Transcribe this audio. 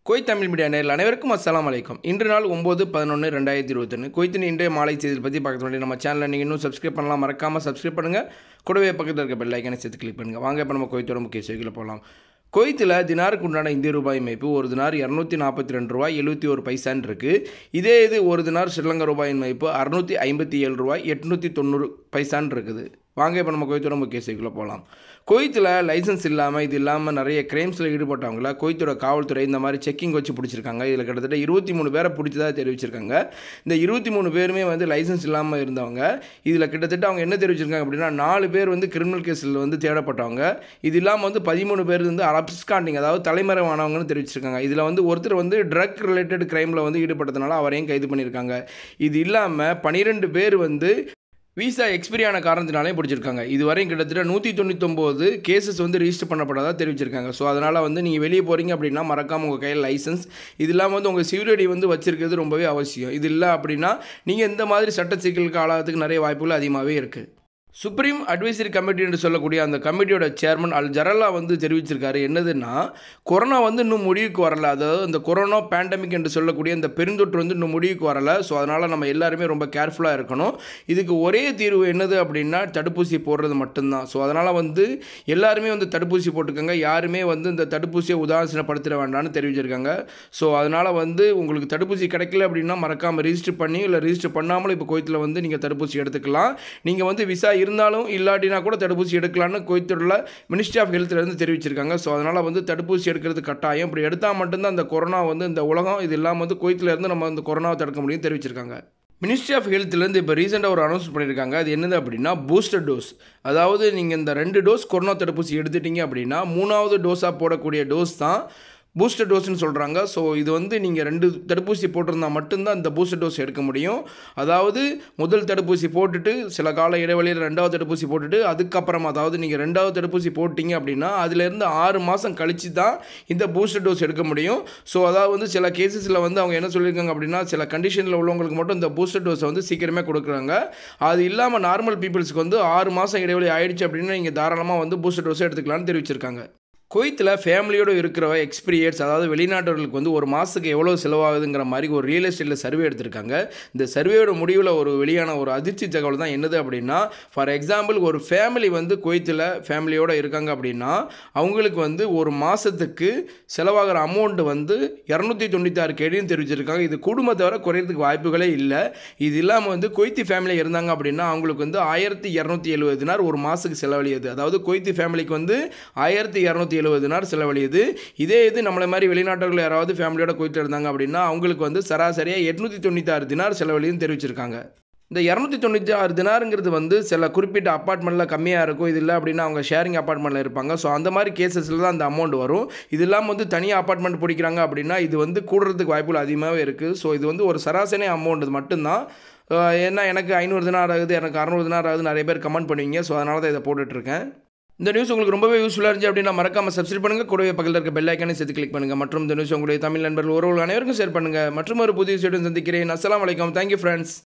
கோய் Tamil media நேரில் அனைவருக்கும் அஸ்ஸலாமு அலைக்கும் இன்று நாள் ஒம்பது பதினொன்று ரெண்டாயிரத்தி இருபத்தொன்று கோய்த்தின் இன்றைய மாலை செய்தியில் பற்றி பார்க்க வேண்டிய நம்ம சேனலை நீங்கள் இன்னும் சப்ஸ்கிரைப் பண்ணலாம் மறக்காமல் சப்ஸ்கிரைப் பண்ணுங்கள் கூடவே பக்கத்தில் இருக்க பெல் ஐக்கனை சேர்த்து கிளிக் பண்ணுங்கள் வாங்க இப்போ நம்ம கோயத்தோட முக்கிய செய்திகளை போகலாம் குவைத்தில் தினாருக்கு உண்டான இந்திய ரூபாய் மதிப்பு ஒரு தினார் இரநூத்தி நாற்பத்தி ரெண்டு ரூபாய் எழுபத்தி ஒரு பைசான் இருக்குது இதே இது ஒரு தினார் ஸ்ரீலங்கா ரூபாயின் மதிப்பு அறுநூற்றி ஐம்பத்தி ஏழு ரூபாய் எட்நூற்றி தொண்ணூறு பைசான் இருக்குது வாங்க இப்போ நம்ம குவைத்தோட முக்கிய செய்திக்குள்ளே போகலாம் குவைத்தில் லைசன்ஸ் இல்லாமல் இது இல்லாமல் நிறைய கிரைம்ஸில் ஈடுபட்டவங்கள குவைத்தோட காவல்துறை இந்த மாதிரி செக்கிங் வச்சு பிடிச்சிருக்காங்க இதில் கிட்டத்தட்ட இருபத்தி மூணு பேரை பிடிச்சதாக தெரிவிச்சிருக்காங்க இந்த இருபத்தி மூணு பேருமே வந்து லைசன்ஸ் இல்லாமல் இருந்தவங்க இதில் கிட்டத்தட்ட அவங்க என்ன தெரிவிச்சிருக்காங்க அப்படின்னா நாலு பேர் வந்து கிரிமினல் கேஸில் வந்து தேடப்பட்டவங்க இது இல்லாமல் வந்து பதிமூணு பேர் வந்து அப்ஸ்காண்டிங் அதாவது தலைமறைவானவங்கன்னு தெரிவிச்சிருக்காங்க இதில் வந்து ஒருத்தர் வந்து ட்ரக் ரிலேட்டட் கிரைமில் வந்து ஈடுபட்டதுனால அவரையும் கைது பண்ணியிருக்காங்க இது இல்லாமல் பன்னிரெண்டு பேர் வந்து விசா எக்ஸ்பிரி ஆன காரணத்தினாலே பிடிச்சிருக்காங்க இதுவரையும் கிட்டத்தட்ட நூற்றி தொண்ணூத்தொம்போது கேசஸ் வந்து ரிஜிஸ்டர் பண்ணப்பட்டதாக தெரிவிச்சிருக்காங்க ஸோ அதனால் வந்து நீங்கள் வெளியே போகிறீங்க அப்படின்னா மறக்காமல் உங்கள் கையில் லைசன்ஸ் இது இல்லாமல் வந்து உங்கள் சிவிலடி வந்து வச்சிருக்கிறது ரொம்பவே அவசியம் இது இல்லை அப்படின்னா நீங்கள் இந்த மாதிரி சட்ட சிக்கலுக்கு ஆளாகிறதுக்கு நிறைய வாய்ப்புகள் அதிகமாகவே இருக்குது சுப்ரீம் அட்வைசரி கமிட்டி என்று சொல்லக்கூடிய அந்த கமிட்டியோட சேர்மன் அல் ஜரல்லா வந்து தெரிவிச்சிருக்காரு என்னதுன்னா கொரோனா வந்து இன்னும் முடிவுக்கு வரல அதாவது இந்த கொரோனா பேண்டமிக் என்று சொல்லக்கூடிய இந்த பெருந்தொற்று வந்து இன்னும் முடிவுக்கு வரல ஸோ அதனால் நம்ம எல்லாருமே ரொம்ப கேர்ஃபுல்லாக இருக்கணும் இதுக்கு ஒரே தீர்வு என்னது அப்படின்னா தடுப்பூசி போடுறது மட்டும்தான் ஸோ அதனால் வந்து எல்லாருமே வந்து தடுப்பூசி போட்டுக்கோங்க யாருமே வந்து இந்த தடுப்பூசியை உதாசீனப்படுத்திட வேண்டாம்னு தெரிவிச்சிருக்காங்க ஸோ அதனால் வந்து உங்களுக்கு தடுப்பூசி கிடைக்கல அப்படின்னா மறக்காமல் ரிஜிஸ்டர் பண்ணி இல்லை ரிஜிஸ்டர் பண்ணாமல் இப்போ கோயத்தில் வந்து நீங்கள் தடுப்பூசி எடுத்துக்கலாம் நீங்கள் வந்து விசா இருந்தாலும் இல்லாட்டினா கூட தடுப்பூசி எடுக்கலாம்னு கோயத்தோட மினிஸ்ட்ரி ஆஃப் ஹெல்த்லேருந்து தெரிவிச்சிருக்காங்க ஸோ அதனால் வந்து தடுப்பூசி எடுக்கிறது கட்டாயம் இப்படி எடுத்தால் மட்டும்தான் அந்த கொரோனா வந்து இந்த உலகம் இது இல்லாமல் வந்து கோயத்தில் இருந்து நம்ம அந்த கொரோனாவை தடுக்க முடியும் தெரிவிச்சிருக்காங்க மினிஸ்ட்ரி ஆஃப் ஹெல்த்லேருந்து இப்போ ரீசெண்டாக ஒரு அனௌன்ஸ் பண்ணியிருக்காங்க அது என்னது அப்படின்னா பூஸ்டர் டோஸ் அதாவது நீங்கள் இந்த ரெண்டு டோஸ் கொரோனா தடுப்பூசி எடுத்துட்டீங்க அப்படின்னா மூணாவது டோஸாக போடக்கூடிய டோஸ் தான் பூஸ்டர் டோஸ்னு சொல்கிறாங்க ஸோ இது வந்து நீங்கள் ரெண்டு தடுப்பூசி போட்டிருந்தால் மட்டும்தான் இந்த பூஸ்டர் டோஸ் எடுக்க முடியும் அதாவது முதல் தடுப்பூசி போட்டுட்டு சில கால இடைவெளியில் ரெண்டாவது தடுப்பூசி போட்டுட்டு அதுக்கப்புறமா அதாவது நீங்கள் ரெண்டாவது தடுப்பூசி போட்டிங்க அப்படின்னா அதுலேருந்து ஆறு மாதம் கழித்து தான் இந்த பூஸ்டர் டோஸ் எடுக்க முடியும் ஸோ அதாவது வந்து சில கேசஸில் வந்து அவங்க என்ன சொல்லியிருக்காங்க அப்படின்னா சில கண்டிஷனில் உள்ளவங்களுக்கு மட்டும் இந்த பூஸ்டர் டோஸை வந்து சீக்கிரமே கொடுக்குறாங்க அது இல்லாமல் நார்மல் பீப்புள்ஸ்க்கு வந்து ஆறு மாதம் இடைவெளி ஆயிடுச்சு அப்படின்னா நீங்கள் தாராளமாக வந்து பூஸ்டர் டோஸை எடுத்துக்கலாம்னு தெரிவிச்சிருக்காங்க குவைத்தில் ஃபேமிலியோடு இருக்கிற எக்ஸ்பீரியன்ஸ் அதாவது வெளிநாட்டவர்களுக்கு வந்து ஒரு மாதத்துக்கு எவ்வளோ செலவாகுதுங்கிற மாதிரி ஒரு ரியல் எஸ்டேட்டில் சர்வே எடுத்திருக்காங்க இந்த சர்வேயோட முடிவில் ஒரு வெளியான ஒரு அதிர்ச்சி தகவல் தான் என்னது அப்படின்னா ஃபார் எக்ஸாம்பிள் ஒரு ஃபேமிலி வந்து குவைத்தில் ஃபேமிலியோடு இருக்காங்க அப்படின்னா அவங்களுக்கு வந்து ஒரு மாதத்துக்கு செலவாகிற அமௌண்ட் வந்து இரநூத்தி தொண்ணூத்தாறு கேடியும் தெரிவிச்சிருக்காங்க இது குடும்பத்தை வர குறையிறதுக்கு வாய்ப்புகளே இல்லை இது இல்லாமல் வந்து கொய்த்தி ஃபேமிலி இருந்தாங்க அப்படின்னா அவங்களுக்கு வந்து ஆயிரத்தி இரநூத்தி எழுபது தினார் ஒரு மாதத்துக்கு செலவழியுது அதாவது கொய்த்தி ஃபேமிலிக்கு வந்து ஆயிரத்தி இரநூத்தி எழுபது நாள் செலவழியுது இதே இது நம்மளை மாதிரி வெளிநாட்டவர்கள் யாராவது ஃபேமிலியோட குவைத்தில் இருந்தாங்க அப்படின்னா அவங்களுக்கு வந்து சராசரியாக எட்நூற்றி தொண்ணூத்தாறு தினார் செலவழியும் தெரிவிச்சிருக்காங்க இந்த இரநூத்தி தொண்ணூற்றி ஆறு தினாருங்கிறது வந்து சில குறிப்பிட்ட அப்பார்ட்மெண்ட்டில் கம்மியாக இருக்கும் இது இல்லை அப்படின்னா அவங்க ஷேரிங் அப்பார்ட்மெண்ட்டில் இருப்பாங்க ஸோ அந்த மாதிரி கேசஸில் தான் அந்த அமௌண்ட் வரும் இது இல்லாமல் வந்து தனியாக அப்பார்ட்மெண்ட் பிடிக்கிறாங்க அப்படின்னா இது வந்து கூடுறதுக்கு வாய்ப்புகள் அதிகமாகவே இருக்குது ஸோ இது வந்து ஒரு சராசரி அமௌண்ட் மட்டும்தான் ஏன்னா எனக்கு ஐநூறு தினார் ஆகுது எனக்கு அறநூறு தினார் ஆகுது நிறைய பேர் கமெண்ட் பண்ணுவீங்க ஸோ அதனால தான் இதை போட்டுட்ருக்கேன் இந்த நியூஸ் உங்களுக்கு ரொம்பவே யூஸ்ஃபுல்லாக இருந்துச்சு அப்படின்னா மறக்காம சப்ஸ்கிரைப் பண்ணுங்கள் கூடவே பக்கத்தில் இருக்க பெல் ஐக்கானே சேர்த்து கிளிக் பண்ணுங்கள் மற்றும் இந்த நியூஸ் உங்களுடைய தமிழ் நண்பர்கள் ஒருவர்கள் அனைவருக்கும் ஷேர் பண்ணுங்கள் மற்றும் ஒரு புதிய ஸ்டூடெண்ட் சந்திக்கிறேன் அஸ்லாம் வலைக்கம் தேங்க்யூ ஃப்ரெண்ட்ஸ்